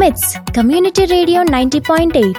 మిట్స్ community radio ninety point eight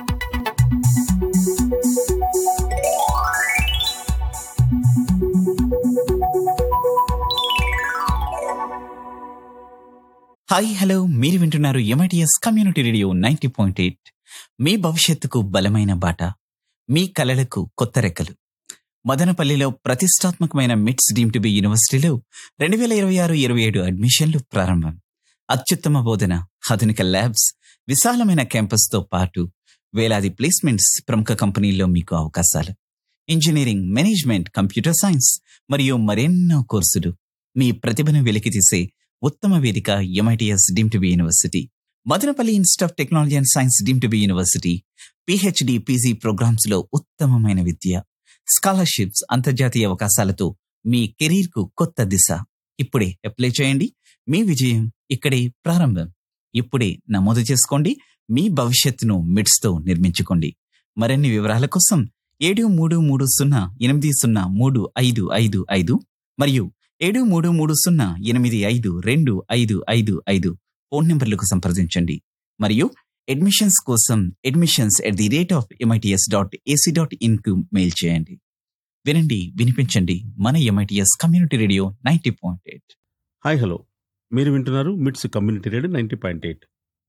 hi hello మీరు వింటున్నారు MITS community radio ninety point eight మీ భవిష్యత్తుకు బలమైన బాట మీ కలలకు కొత్త రెక్కలు మదనపల్లిలో ప్రతిష్టాత్మకమైన మిట్స్ డీమ్ టు బి యూనివర్సిటీలో రెండు వేల ఇరవై ఆరు ఇరవై ఏడు అడ్మిషన్లు ప్రారంభం అత్యుత్తమ బోధన ఆధునిక ల్యాబ్స్ విశాలమైన క్యాంపస్తో పాటు వేలాది ప్లేస్మెంట్స్ ప్రముఖ కంపెనీల్లో మీకు అవకాశాలు ఇంజనీరింగ్ మేనేజ్మెంట్ కంప్యూటర్ సైన్స్ మరియు మరెన్నో కోర్సులు మీ ప్రతిభను వెలికితీసే ఉత్తమ వేదిక MITS deemed to be university Madanapalle institute of technology and science deemed to be university PhD PG programmes లో ఉత్తమమైన విద్య స్కాలర్షిప్స్ అంతర్జాతీయ అవకాశాలతో మీ కెరీర్ కు కొత్త దిశ ఇప్పుడే అప్లై చేయండి మీ విజయం ఇక్కడే ప్రారంభం ఇప్పుడే నమోదు చేసుకోండి మీ భవిష్యత్తును మిడ్స్ తో నిర్మించుకోండి మరిన్ని వివరాల కోసం ఏడు మూడు మూడు సున్నా ఎనిమిది సున్నా మూడు ఐదు ఐదు ఐదు మరియు ఏడు మూడు మూడు సున్నా ఎనిమిది ఐదు రెండు ఐదు ఐదు ఐదు ఫోన్ నంబర్లకు సంప్రదించండి మరియు అడ్మిషన్స్ కోసం admissions at the rate of MITS dot AC dot in కు మెయిల్ చేయండి వినండి వినిపించండి మన MITS community radio ninety point eight hi hello మీరు వింటున్నారు MITS community radio ninety point eight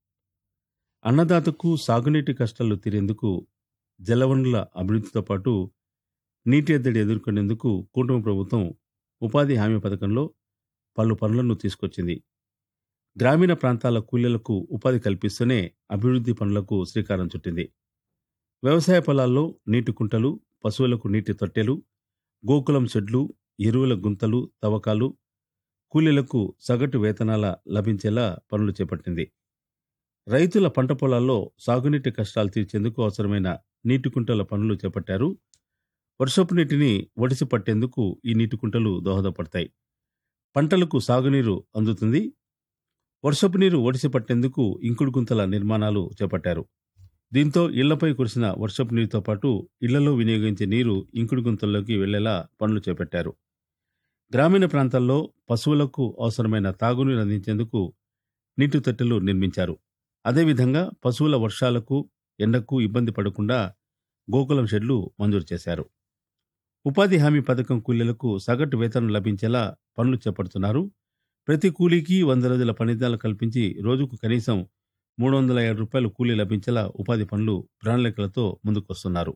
అన్నదాతకు సాగునీటి కష్టాలు తీరేందుకు జలవనరుల అభివృద్ధితో పాటు నీటి ఎద్దడి ఎదుర్కొనేందుకు కూటమి ప్రభుత్వం ఉపాధి హామీ పథకంలో పలు పనులను తీసుకొచ్చింది గ్రామీణ ప్రాంతాల కూలీలకు ఉపాధి కల్పిస్తూనే అభివృద్ధి పనులకు శ్రీకారం చుట్టింది వ్యవసాయ పొలాల్లో నీటి కుంటలు పశువులకు నీటి తొట్టెలు గోకులం షెడ్లు ఎరువుల గుంతలు తవ్వకాలు కూలీలకు సగటు వేతనాల లభించేలా పనులు చేపట్టింది రైతుల పంట పొలాల్లో సాగునీటి కష్టాలు తీర్చేందుకు అవసరమైన నీటి కుంటల పనులు చేపట్టారు వర్షపు నీటిని ఒడిసి పట్టేందుకు ఈ నీటి కుంటలు దోహదపడతాయి పంటలకు సాగునీరు అందుతుంది వర్షపు నీరు ఒడిసి పట్టేందుకు ఇంకుడు గుంతల నిర్మాణాలు చేపట్టారు దీంతో ఇళ్లపై కురిసిన వర్షపు నీరుతో పాటు ఇళ్లలో వినియోగించే నీరు ఇంకుడు గుంతల్లోకి వెళ్లేలా పనులు చేపట్టారు గ్రామీణ ప్రాంతాల్లో పశువులకు అవసరమైన తాగునీరు అందించేందుకు నీటి తొట్టెలు నిర్మించారు అదేవిధంగా పశువుల వర్షాలకు ఎండకు ఇబ్బంది పడకుండా గోకులం షెడ్లు మంజూరు చేశారు ఉపాధి హామీ పథకం కూలీలకు సగటు వేతనం లభించేలా పనులు చేపడుతున్నారు ప్రతి కూలీకి వంద రోజుల పనిదినాలు కల్పించి రోజుకు కనీసం మూడు వందల ఏడు రూపాయలు కూలీ లభించేలా ఉపాధి పనులు ప్రణాళికలతో ముందుకొస్తున్నారు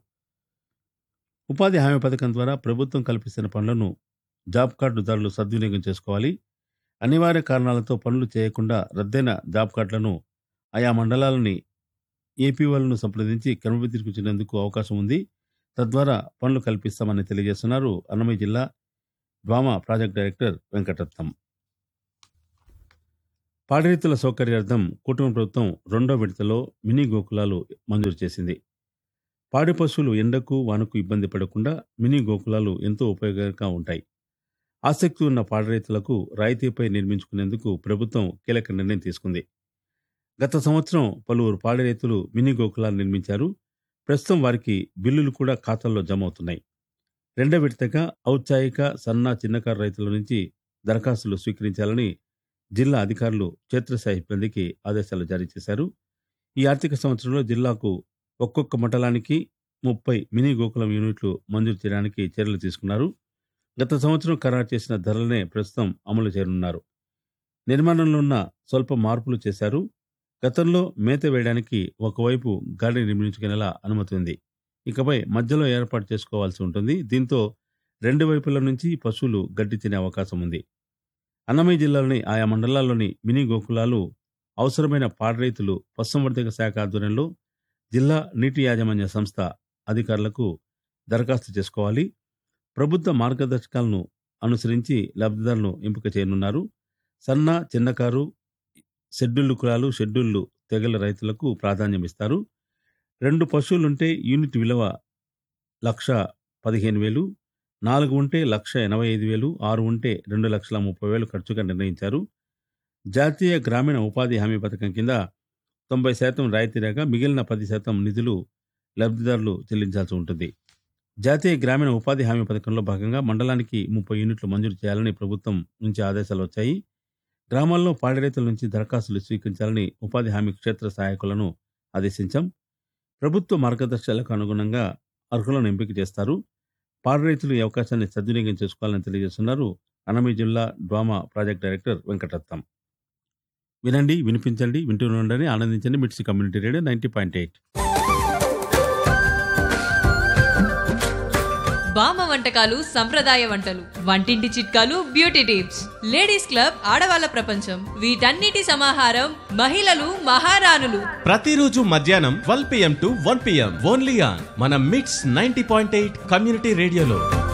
ఉపాధి హామీ పథకం ద్వారా ప్రభుత్వం కల్పిస్తున్న పనులను జాబ్ కార్డుదారులు సద్వినియోగం చేసుకోవాలి అనివార్య కారణాలతో పనులు చేయకుండా రద్దయిన జాబ్ కార్డులను ఆయా మండలాలని ఏపీఓలను సంప్రదించి క్రమబద్ధీకరించేందుకు అవకాశం ఉంది తద్వారా పనులు కల్పిస్తామని తెలియజేస్తున్నారు అన్నమయ్య జిల్లా డ్వామా ప్రాజెక్ట్ డైరెక్టర్ వెంకటరత్నం పాడరైతుల సౌకర్యార్థం కుటుంబ ప్రభుత్వం రెండో విడతలో మినీ గోకులాలు మంజూరు చేసింది పాడి పశువులు ఎండకు వానకు ఇబ్బంది పడకుండా మినీ గోకులాలు ఎంతో ఉపయోగకరంగా ఉంటాయి ఆసక్తి ఉన్న పాడరైతులకు రాయితీపై నిర్మించుకునేందుకు ప్రభుత్వం కీలక నిర్ణయం తీసుకుంది గత సంవత్సరం పలువురు పాడి రైతులు మినీ గోకులాలు నిర్మించారు ప్రస్తుతం వారికి బిల్లులు కూడా ఖాతాల్లో జమ అవుతున్నాయి రెండో విడతగా ఔత్సాహిక సన్న చిన్నకారు రైతుల నుంచి దరఖాస్తులు స్వీకరించాలని జిల్లా అధికారులు క్షేత్రస్థాయి సిబ్బందికి ఆదేశాలు జారీ చేశారు ఈ ఆర్థిక సంవత్సరంలో జిల్లాకు ఒక్కొక్క మండలానికి ముప్పై మినీ గోకులం యూనిట్లు మంజూరు చేయడానికి చర్యలు తీసుకున్నారు గత సంవత్సరం ఖరారు చేసిన ధరలనే ప్రస్తుతం అమలు చేయనున్నారు నిర్మాణంలో ఉన్న స్వల్ప మార్పులు చేశారు గతంలో మేత వేయడానికి ఒకవైపు గాడి నిర్మించుకునేలా అనుమతి ఉంది ఇకపై మధ్యలో ఏర్పాటు చేసుకోవాల్సి ఉంటుంది దీంతో రెండు వైపుల నుంచి పశువులు గడ్డి తినే అవకాశం ఉంది అన్నమయ్య జిల్లాలోని ఆయా మండలాల్లోని మినీ గోకులాలు అవసరమైన పాడరైతులు పశుసంవర్ధక శాఖ ఆధ్వర్యంలో జిల్లా నీటి యాజమాన్య సంస్థ అధికారులకు దరఖాస్తు చేసుకోవాలి ప్రభుత్వ మార్గదర్శకాలను అనుసరించి లబ్ధిదారులను ఎంపిక చేయనున్నారు సన్న చిన్నకారు షెడ్యూల్డ్ కులాలు షెడ్యూల్డ్ తెగల రైతులకు ప్రాధాన్యం ఇస్తారు రెండు పశువులుంటే యూనిట్ విలువ లక్ష పదిహేను వేలు నాలుగు ఉంటే లక్ష ఎనభై ఐదు వేలు ఆరు ఉంటే రెండు లక్షల ముప్పై వేలు ఖర్చుగా నిర్ణయించారు జాతీయ గ్రామీణ ఉపాధి హామీ పథకం కింద తొంభై శాతం రాయితీ రాగా మిగిలిన పది శాతం నిధులు లబ్ధిదారులు చెల్లించాల్సి ఉంటుంది జాతీయ గ్రామీణ ఉపాధి హామీ పథకంలో భాగంగా మండలానికి ముప్పై యూనిట్లు మంజూరు చేయాలని ప్రభుత్వం నుంచి ఆదేశాలు వచ్చాయి గ్రామాల్లో పాడి రైతుల నుంచి దరఖాస్తులు స్వీకరించాలని ఉపాధి హామీ క్షేత్ర సహాయకులను ఆదేశించాం ప్రభుత్వ మార్గదర్శకాలకు అనుగుణంగా అర్హులను ఎంపిక చేస్తారు పాడి రైతులు ఈ అవకాశాన్ని సద్వినియోగం చేసుకోవాలని తెలియజేస్తున్నారు అన్నమయ్య జిల్లా డ్వామా ప్రాజెక్ట్ డైరెక్టర్ వెంకటరత్నం వినండి వినిపించండి వింటూ ఉండండి ఆనందించండి MITS community radio ninety point eight బామ్మ వంటకాలు సంప్రదాయ వంటలు వంటింటి చిట్కాలు బ్యూటీ టిప్స్ లేడీస్ క్లబ్ ఆడవాళ్ళ ప్రపంచం వీటన్నిటి సమాహారం మహిళలు మహారాణులు ప్రతిరోజు మధ్యాహ్నం twelve PM to one PM only on మన MITS ninety point eight community రేడియోలో